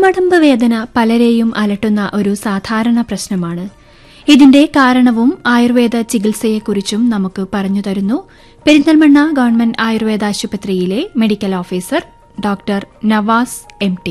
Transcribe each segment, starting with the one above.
കാൽമടമ്പ് വേദന പലരെയും അലട്ടുന്ന ഒരു സാധാരണ പ്രശ്നമാണ് ഇതിന്റെ കാരണവും ആയുർവേദ ചികിത്സയെക്കുറിച്ചും നമുക്ക് പറഞ്ഞു തരുന്നു പെരിന്തൽമണ്ണ ഗവൺമെന്റ് ആയുർവേദ ആശുപത്രിയിലെ medical officer doctor Navas M T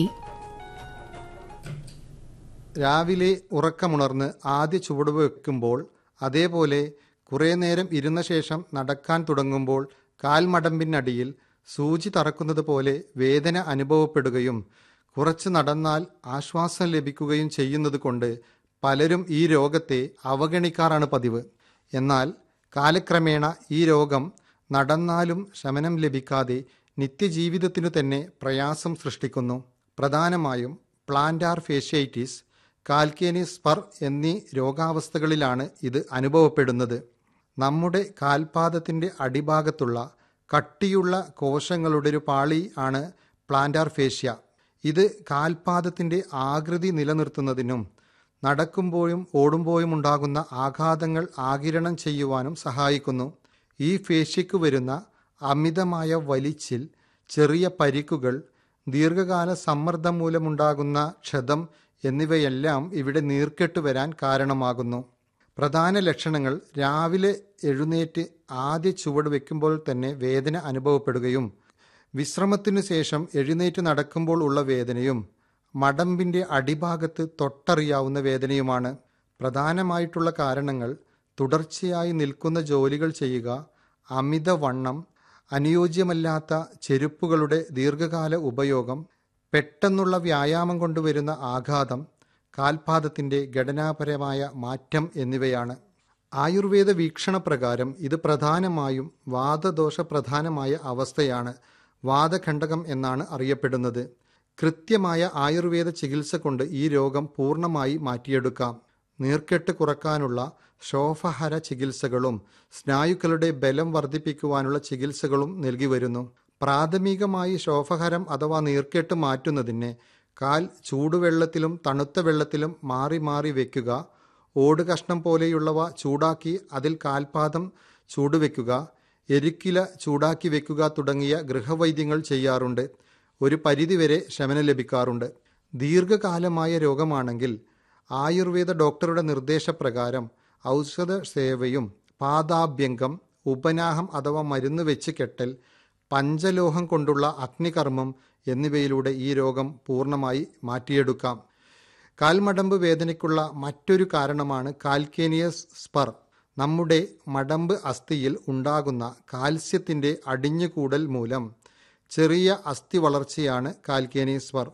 രാവിലെ ഉറക്കമുണർന്ന് ആദ്യ ചുവടുവ വെക്കുമ്പോൾ അതേപോലെ കുറേ നേരം ഇരുന്ന ശേഷം നടക്കാൻ തുടങ്ങുമ്പോൾ കാൽമടമ്പിനടിയിൽ സൂചി തറക്കുന്നത് പോലെ വേദന അനുഭവപ്പെടുകയും കുറച്ച് നടന്നാൽ ആശ്വാസം ലഭിക്കുകയും ചെയ്യുന്നത് കൊണ്ട് പലരും ഈ രോഗത്തെ അവഗണിക്കാറാണ് പതിവ് എന്നാൽ കാലക്രമേണ ഈ രോഗം നടന്നാലും ശമനം ലഭിക്കാതെ നിത്യജീവിതത്തിനു തന്നെ പ്രയാസം സൃഷ്ടിക്കുന്നു പ്രധാനമായും പ്ലാന്റാർ ഫേഷ്യൈറ്റിസ് കാൽക്കേനിസ് സ്പർ എന്നീ രോഗാവസ്ഥകളിലാണ് ഇത് അനുഭവപ്പെടുന്നത് നമ്മുടെ കാൽപാദത്തിൻ്റെ അടിഭാഗത്തുള്ള കട്ടിയുള്ള കോശങ്ങളുടെ ഒരു പാളി ആണ് പ്ലാന്റാർ ഫേഷ്യ ഇത് കാൽപാദത്തിൻ്റെ ആകൃതി നിലനിർത്തുന്നതിനും നടക്കുമ്പോഴും ഓടുമ്പോഴും ഉണ്ടാകുന്ന ആഘാതങ്ങൾ ആകിരണം ചെയ്യുവാനും സഹായിക്കുന്നു ഈ ഫേഷ്യയ്ക്ക് വരുന്ന അമിതമായ വലിച്ചിൽ ചെറിയ പരിക്കുകൾ ദീർഘകാല സമ്മർദ്ദം മൂലമുണ്ടാകുന്ന ക്ഷതം എന്നിവയെല്ലാം ഇവിടെ നീർക്കെട്ട് വരാൻ കാരണമാകുന്നു പ്രധാന ലക്ഷണങ്ങൾ രാവിലെ എഴുന്നേറ്റ് ആദ്യ ചുവട് വെക്കുമ്പോൾ തന്നെ വേദന അനുഭവപ്പെടുകയും വിശ്രമത്തിനു ശേഷം എഴുന്നേറ്റ് നടക്കുമ്പോൾ ഉള്ള വേദനയും മടമ്പിൻ്റെ അടിഭാഗത്ത് തൊട്ടറിയാവുന്ന വേദനയുമാണ് പ്രധാനമായിട്ടുള്ള കാരണങ്ങൾ തുടർച്ചയായി നിൽക്കുന്ന ജോലികൾ ചെയ്യുക അമിതവണ്ണം അനുയോജ്യമല്ലാത്ത ചെരുപ്പുകളുടെ ദീർഘകാല ഉപയോഗം പെട്ടെന്നുള്ള വ്യായാമം കൊണ്ടുവരുന്ന ആഘാതം കാൽപാദത്തിൻ്റെ ഘടനാപരമായ മാറ്റം എന്നിവയാണ് ആയുർവേദ വീക്ഷണപ്രകാരം ഇത് പ്രധാനമായും വാദദോഷ പ്രധാനമായ അവസ്ഥയാണ് വാദഖണ്ഡകം എന്നാണ് അറിയപ്പെടുന്നത് കൃത്യമായ ആയുർവേദ ചികിത്സ കൊണ്ട് ഈ രോഗം പൂർണ്ണമായി മാറ്റിയെടുക്കാം നീർക്കെട്ട് കുറക്കാനുള്ള ശോഫഹര ചികിത്സകളും സ്നായുക്കളുടെ ബലം വർദ്ധിപ്പിക്കുവാനുള്ള ചികിത്സകളും നൽകി വരുന്നു പ്രാഥമികമായി ശോഫഹരം അഥവാ നീർക്കെട്ട് മാറ്റുന്നതിന് കാൽ ചൂടുവെള്ളത്തിലും തണുത്ത വെള്ളത്തിലും മാറി മാറി വെക്കുക ഓട് കഷ്ണം പോലെയുള്ളവ ചൂടാക്കി അതിൽ കാൽപാദം ചൂടുവെക്കുക എരുക്കില ചൂടാക്കി വെക്കുക തുടങ്ങിയ ഗൃഹവൈദ്യങ്ങൾ ചെയ്യാറുണ്ട് ഒരു പരിധിവരെ ശമനം ലഭിക്കാറുണ്ട് ദീർഘകാലമായ രോഗമാണെങ്കിൽ ആയുർവേദ ഡോക്ടറുടെ നിർദ്ദേശപ്രകാരം ഔഷധ സേവയും പാദാഭ്യംഗം ഉപനാഹം അഥവാ മരുന്ന് വെച്ച് കെട്ടൽ പഞ്ചലോഹം കൊണ്ടുള്ള അഗ്നികർമ്മം എന്നിവയിലൂടെ ഈ രോഗം പൂർണ്ണമായി മാറ്റിയെടുക്കാം കാൽമടമ്പ് വേദനയ്ക്കുള്ള മറ്റൊരു കാരണമാണ് കാൽക്കേനിയസ് സ്പർ നമ്മുടെ മടമ്പ് അസ്ഥിയിൽ ഉണ്ടാകുന്ന കാൽസ്യത്തിൻ്റെ അടിഞ്ഞുകൂടൽ മൂലം ചെറിയ അസ്ഥി വളർച്ചയാണ് കാൽക്കേനിയസ് സ്പർ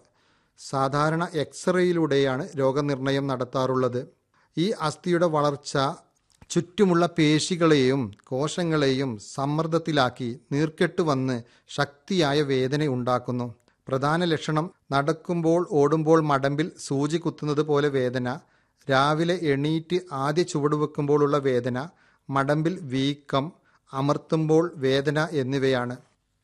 സാധാരണ എക്സ്റേയിലൂടെയാണ് രോഗനിർണയം നടത്താറുള്ളത് ഈ അസ്ഥിയുടെ വളർച്ച ചുറ്റുമുള്ള പേശികളെയും കോശങ്ങളെയും സമ്മർദ്ദത്തിലാക്കി നീർക്കെട്ട് വന്ന് ശക്തിയായ വേദന ഉണ്ടാക്കുന്നു പ്രധാന ലക്ഷണം നടക്കുമ്പോൾ ഓടുമ്പോൾ മടമ്പിൽ സൂചി കുത്തുന്നത് പോലെ വേദന രാവിലെ എണീറ്റ് ആദ്യ ചുവടുവെക്കുമ്പോഴുള്ള വേദന മടമ്പിൽ വീക്കം അമർത്തുമ്പോൾ വേദന എന്നിവയാണ്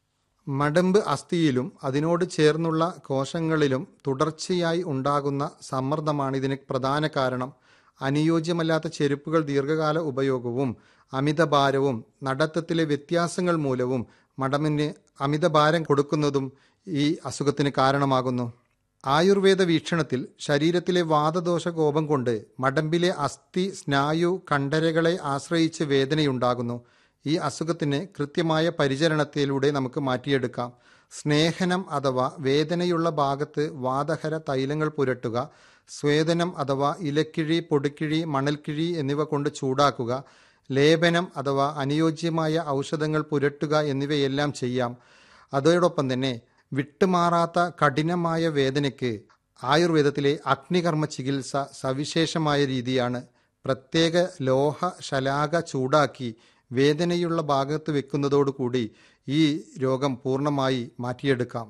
മടമ്പ് അസ്ഥിയിലും അതിനോട് ചേർന്നുള്ള കോശങ്ങളിലും തുടർച്ചയായി ഉണ്ടാകുന്ന സമ്മർദ്ദമാണ് ഇതിന് പ്രധാന കാരണം അനുയോജ്യമല്ലാത്ത ചെരുപ്പുകൾ ദീർഘകാല ഉപയോഗവും അമിതഭാരവും നടത്തത്തിലെ വ്യത്യാസങ്ങൾ മൂലവും മടമിന് അമിതഭാരം കൊടുക്കുന്നതും ഈ അസുഖത്തിന് കാരണമാകുന്നു ആയുർവേദ വീക്ഷണത്തിൽ ശരീരത്തിലെ വാദദോഷ കോപം കൊണ്ട് മടമ്പിലെ അസ്ഥി സ്നായു കണ്ടരകളെ ആശ്രയിച്ച് വേദനയുണ്ടാകുന്നു ഈ അസുഖത്തിന് കൃത്യമായ പരിചരണത്തിലൂടെ നമുക്ക് മാറ്റിയെടുക്കാം സ്നേഹനം അഥവാ വേദനയുള്ള ഭാഗത്ത് വാതഹര തൈലങ്ങൾ പുരട്ടുക സ്വേദനം അഥവാ ഇലക്കിഴി പൊടിക്കിഴി മണൽക്കിഴി എന്നിവ കൊണ്ട് ചൂടാക്കുക ലേപനം അഥവാ അനുയോജ്യമായ ഔഷധങ്ങൾ പുരട്ടുക എന്നിവയെല്ലാം ചെയ്യാം അതോടൊപ്പം തന്നെ വിട്ടുമാറാത്ത കഠിനമായ വേദനയ്ക്ക് ആയുർവേദത്തിലെ അഗ്നികർമ്മ ചികിത്സ സവിശേഷമായ രീതിയാണ് പ്രത്യേക ലോഹ ശലാക ചൂടാക്കി വേദനയുള്ള ഭാഗത്ത് വെക്കുന്നതോടുകൂടി ഈ രോഗം പൂർണ്ണമായി മാറ്റിയെടുക്കാം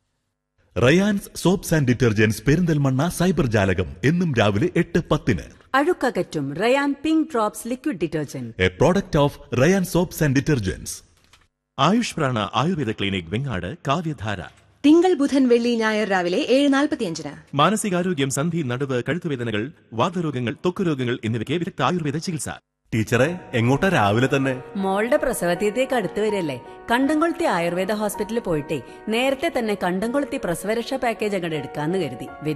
Rayan's soaps and detergents Perinthalmanna cyber Jalakam എന്നും രാവിലെ എട്ട് പത്തിന് അഴുക്കകറ്റും Rayan pink drops liquid detergent a product of Rayan soaps and detergents Ayush Prana Ayurveda clinic Vengad കാവ്യധാര തിങ്കൾ ബുധൻ വെള്ളി ഞായർ രാവിലെ ഏഴ് നാൽപ്പത്തിയഞ്ചിന് മാനസികാരോഗ്യം സന്ധി നടുവ് കഴുത്തുവേദനകൾ വാതരോഗങ്ങൾ ത്വക്കുരോഗങ്ങൾ എന്നിവയ്ക്ക് വിദഗ്ധ ആയുർവേദ ചികിത്സ ടീച്ചറെ എങ്ങോട്ടാ രാവിലെ തന്നെ മോളുടെ പ്രസവതീയത്തേക്ക് അടുത്ത് വരല്ലേ കണ്ടംകൊളുത്തി ആയുർവേദ ഹോസ്പിറ്റലിൽ പോയിട്ടേ നേരത്തെ തന്നെ കണ്ടംകൊളുത്തി പ്രസവരക്ഷാ പാക്കേജ് അങ്ങോട്ട് എടുക്കാന്ന് കരുതി